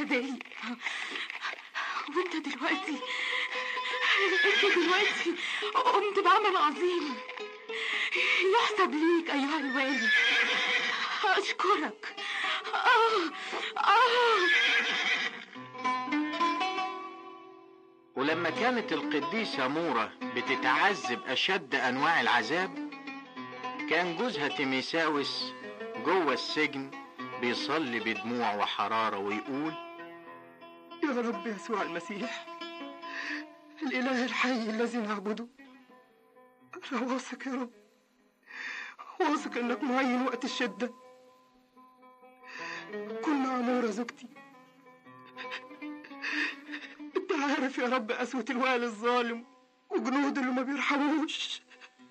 متضايق وانت دلوقتي انت دلوقتي قمت بعمل عظيم يحسب ليك ايها الوالي اشكرك آه آه ولما كانت القديسة مورة بتتعذب أشد أنواع العذاب كان جوزها تيميساوس جوه السجن بيصلي بدموع وحرارة ويقول يا رب يسوع المسيح الإله الحي الذي نعبده أنا واثق يا رب واثق إنك معين وقت الشدة كن مع نورة زوجتي أنت عارف يا رب قسوة الوالي الظالم وجنوده اللي ما بيرحموش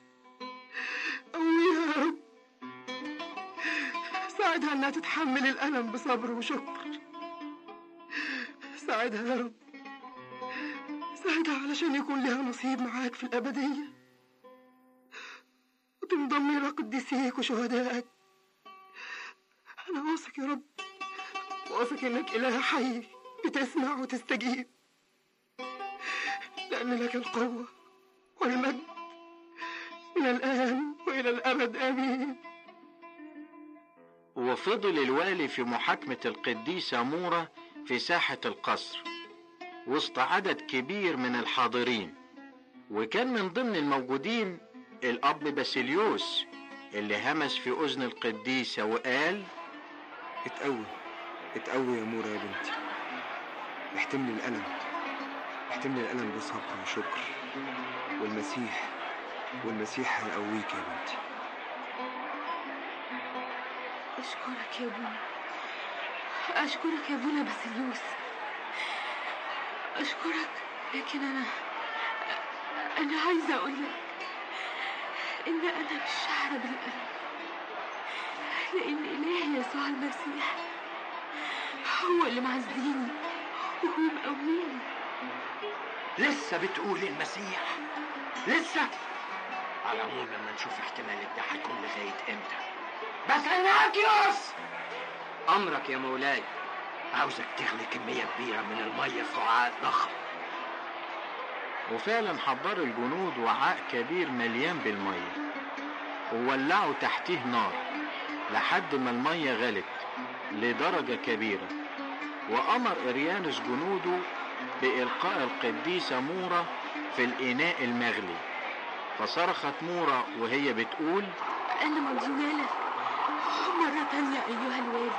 قويها يا رب ساعدها إنها تتحمل الألم بصبر وشكر ساعدها يا رب ساعدها علشان يكون لها نصيب معاك في الأبدية وتنضم إلى قديسيك وشهدائك أنا واثق يا رب واثق إنك إله حي بتسمع وتستجيب لأن لك القوة والمجد من الآن وإلى الأبد آمين وفضل الوالي في محاكمة القديسة مورة في ساحة القصر وسط عدد كبير من الحاضرين وكان من ضمن الموجودين الأب باسيليوس اللي همس في أذن القديسة وقال اتقوي اتقوي يا مورا يا بنتي احتملي الألم احتملي الألم بصبر وشكر والمسيح والمسيح هيقويك يا بنتي أشكرك يا ابونا أشكرك يا ابونا باسيليوس أشكرك لكن أنا أنا عايزة أقول لك إن أنا مش شاعرة بالألم لأن إلهي يسوع المسيح هو اللي معزيني وهو مقويني لسه بتقول المسيح لسه على العموم لما نشوف احتمال ده هيكون لغايه امتى بس اناكيوس أمرك يا مولاي عاوزك تغلي كميه كبيره من الميه في وعاء ضخم وفعلا حضروا الجنود وعاء كبير مليان بالمية وولعوا تحتيه نار لحد ما المية غلت لدرجة كبيرة وأمر إريانوس جنوده بإلقاء القديسة مورة في الإناء المغلي فصرخت مورة وهي بتقول أنا مديونة لك مرة تانية أيها الوالي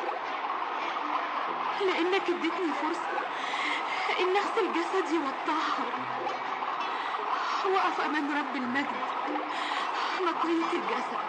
لأنك اديتني فرصة إن أغسل جسدي وأطهر وأقف أمام رب المجد نقية الجسد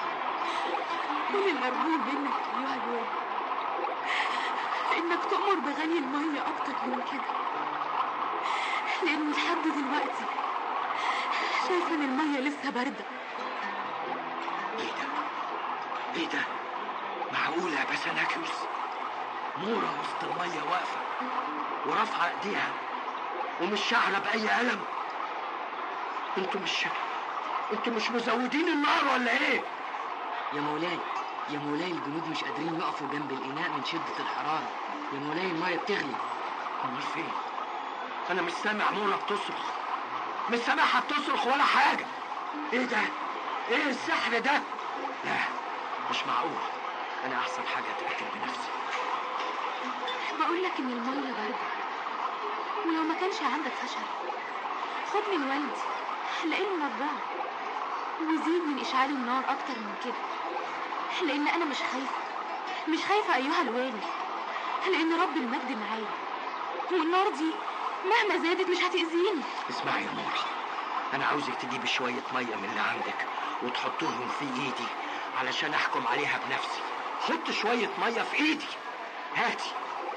كل المرجو منك أيها الوالي إنك تؤمر بغلي المية أكتر من كده لأن لحد دلوقتي شايفة إن المية لسه باردة ايه ده ايه ده معقوله يا بسناكيوس مورا وسط الميه واقفه ورافعه ايديها ومش شعره باي الم انتوا مش انتوا مش مزودين النار ولا ايه يا مولاي يا مولاي الجنود مش قادرين يقفوا جنب الإناء من شدة الحرارة يا مولاي المية بتغلي امال فين انا مش سامع مورا بتصرخ مش سامعها بتصرخ ولا حاجه ايه ده ايه السحر ده لا مش معقول انا احسن حاجه اتاكد بنفسي بقول لك ان الميه بارده ولو ما كانش عندك فشل خد من والدي لانه نبعه وزيد من اشعال النار اكتر من كده لان انا مش خايفه مش خايفه ايها الوالي لان رب المجد معايا والنار دي مهما زادت مش هتاذيني اسمعي يا مورا انا عاوزك تجيبي شويه ميه من اللي عندك وتحطوهم في ايدي علشان احكم عليها بنفسي حط شويه ميه في ايدي هاتي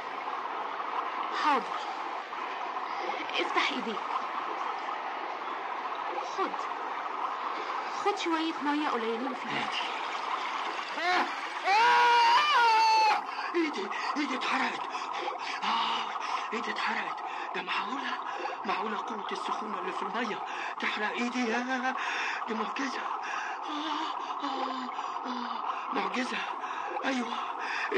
حاضر افتح ايديك خد خد شوية مية قليلين فيها هاتي آه! آه! ايدي ايدي اتحرقت آه! ايدي اتحرقت ده معقولة معقولة قوة السخونة اللي في المية تحرق ايدي يا دي معجزة آه! آه! آه! معجزة ايوه